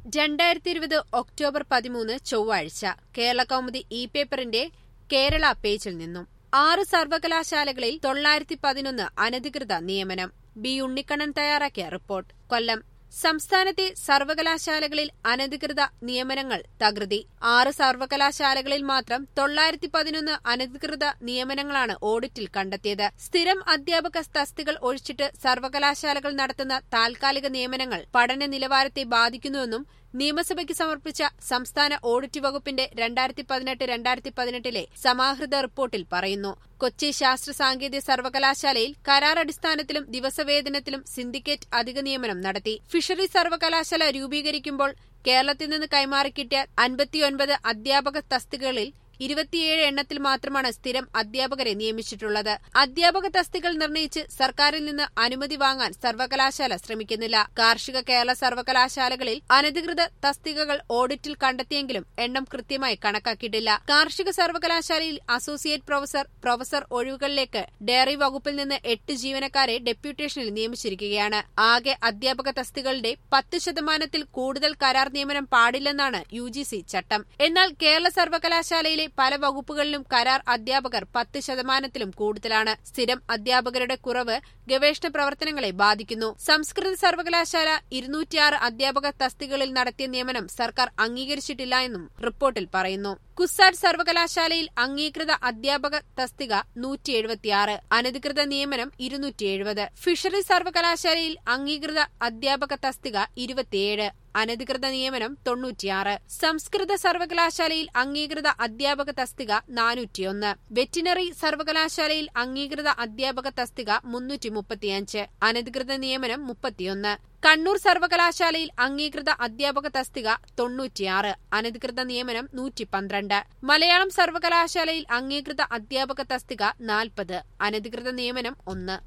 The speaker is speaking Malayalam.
രണ്ടായിരത്തി ഇരുപത് ഒക്ടോബർ പതിമൂന്ന് ചൊവ്വാഴ്ച കേരള കൗമുദി ഇ പേപ്പറിന്റെ കേരള പേജിൽ നിന്നും ആറ് സർവകലാശാലകളിൽ തൊള്ളായിരത്തി പതിനൊന്ന് അനധികൃത നിയമനം ബി ഉണ്ണിക്കണ്ണൻ തയ്യാറാക്കിയ റിപ്പോർട്ട് കൊല്ലം സംസ്ഥാനത്തെ സർവകലാശാലകളിൽ അനധികൃത നിയമനങ്ങൾ തകൃതി ആറ് സർവകലാശാലകളിൽ മാത്രം തൊള്ളായിരത്തി പതിനൊന്ന് അനധികൃത നിയമനങ്ങളാണ് ഓഡിറ്റിൽ കണ്ടെത്തിയത് സ്ഥിരം അധ്യാപക തസ്തികൾ ഒഴിച്ചിട്ട് സർവകലാശാലകൾ നടത്തുന്ന താൽക്കാലിക നിയമനങ്ങൾ പഠന നിലവാരത്തെ ബാധിക്കുന്നുവെന്നും നിയമസഭയ്ക്ക് സമർപ്പിച്ച സംസ്ഥാന ഓഡിറ്റ് വകുപ്പിന്റെ രണ്ടായിരത്തി പതിനെട്ട് രണ്ടായിരത്തി പതിനെട്ടിലെ സമാഹൃത റിപ്പോർട്ടിൽ പറയുന്നു കൊച്ചി ശാസ്ത്ര സാങ്കേതിക സർവകലാശാലയിൽ കരാർ അടിസ്ഥാനത്തിലും ദിവസവേതനത്തിലും സിൻഡിക്കേറ്റ് അധിക നിയമനം നടത്തി ഫിഷറി സർവകലാശാല രൂപീകരിക്കുമ്പോൾ കേരളത്തിൽ നിന്ന് കൈമാറിക്കിട്ടിയ അൻപത്തിയൊൻപത് അധ്യാപക തസ്തികകളിൽ ഇരുപത്തിയേഴ് എണ്ണത്തിൽ മാത്രമാണ് സ്ഥിരം അധ്യാപകരെ നിയമിച്ചിട്ടുള്ളത് അധ്യാപക തസ്തികൾ നിർണയിച്ച് സർക്കാരിൽ നിന്ന് അനുമതി വാങ്ങാൻ സർവകലാശാല ശ്രമിക്കുന്നില്ല കാർഷിക കേരള സർവകലാശാലകളിൽ അനധികൃത തസ്തികകൾ ഓഡിറ്റിൽ കണ്ടെത്തിയെങ്കിലും എണ്ണം കൃത്യമായി കണക്കാക്കിയിട്ടില്ല കാർഷിക സർവകലാശാലയിൽ അസോസിയേറ്റ് പ്രൊഫസർ പ്രൊഫസർ ഒഴിവുകളിലേക്ക് ഡയറി വകുപ്പിൽ നിന്ന് എട്ട് ജീവനക്കാരെ ഡെപ്യൂട്ടേഷനിൽ നിയമിച്ചിരിക്കുകയാണ് ആകെ അധ്യാപക തസ്തികളുടെ പത്ത് ശതമാനത്തിൽ കൂടുതൽ കരാർ നിയമനം പാടില്ലെന്നാണ് യു ചട്ടം എന്നാൽ കേരള സർവകലാശാലയിലെ പല വകുപ്പുകളിലും കരാർ അധ്യാപകർ പത്ത് ശതമാനത്തിലും കൂടുതലാണ് സ്ഥിരം അധ്യാപകരുടെ കുറവ് ഗവേഷണ പ്രവർത്തനങ്ങളെ ബാധിക്കുന്നു സംസ്കൃത സർവകലാശാല ഇരുന്നൂറ്റിയാറ് അധ്യാപക തസ്തികളിൽ നടത്തിയ നിയമനം സർക്കാർ അംഗീകരിച്ചിട്ടില്ല എന്നും റിപ്പോർട്ടിൽ പറയുന്നു കുസാറ്റ് സർവകലാശാലയിൽ അംഗീകൃത അധ്യാപക തസ്തിക നൂറ്റി എഴുപത്തിയാറ് അനധികൃത നിയമനം ഇരുന്നൂറ്റി എഴുപത് ഫിഷറി സർവകലാശാലയിൽ അംഗീകൃത അധ്യാപക തസ്തിക ഇരുപത്തിയേഴ് അനധികൃത നിയമനം തൊണ്ണൂറ്റിയാറ് സംസ്കൃത സർവകലാശാലയിൽ അംഗീകൃത അധ്യാപക തസ്തിക നാനൂറ്റിയൊന്ന് വെറ്റിനറി സർവകലാശാലയിൽ അംഗീകൃത അധ്യാപക തസ്തിക മുന്നൂറ്റി മുപ്പത്തിയഞ്ച് അനധികൃത നിയമനം മുപ്പത്തിയൊന്ന് കണ്ണൂർ സർവകലാശാലയിൽ അംഗീകൃത അധ്യാപക തസ്തിക തൊണ്ണൂറ്റിയാറ് അനധികൃത നിയമനം നൂറ്റി പന്ത്രണ്ട് മലയാളം സർവകലാശാലയിൽ അംഗീകൃത അധ്യാപക തസ്തിക നാൽപ്പത് അനധികൃത നിയമനം ഒന്ന്